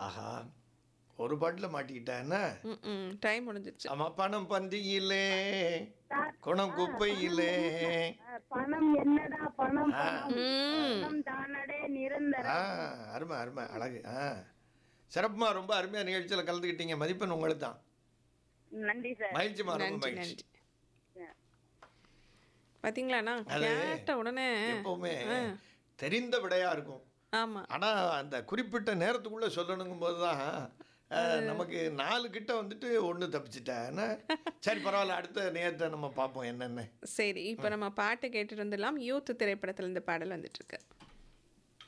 ஆஹா ஒரு பாட்டில் மாட்டிக்கிட்டேன் என்ன ம் டைம் முடிஞ்சிருச்சு ஆமா பணம் பந்தியிலே குணம் குப்பையிலே அஹ், பணம் என்னடா பணம் ஆ. பணம் பணம் தானடே நிரந்தரம் ஆ அருமை அருமை அழகு ஆ சிறப்புமா ரொம்ப அருமையாக நிகழ்ச்சியில் கலந்துக்கிட்டீங்க மதிப்பெண் உங்களுக்கு தான் நன்றி சார் மகிழ்ச்சிமா ரொம்ப நன்றி மகிழ்ச்சி நன்றி பாத்தீங்களாண்ணா அது கேட்ட உடனே எப்பவுமே தெரிந்த விடையா இருக்கும் ஆமா ஆனா அந்த குறிப்பிட்ட நேரத்துக்குள்ள சொல்லணுங்கும் போது தான் அஹ், நமக்கு நாலு கிட்ட வந்துட்டு ஒன்று தப்பிச்சிட்டேன் என்ன? சரி பரவாயில்ல அடுத்த நேரத்தை நம்ம பார்ப்போம் என்னென்ன சரி இப்போ நம்ம பாட்டு கேட்டுட்டு வந்துடலாம் யூத் திரைப்படத்துல இந்த பாடல் வந்துட்டு இருக்கு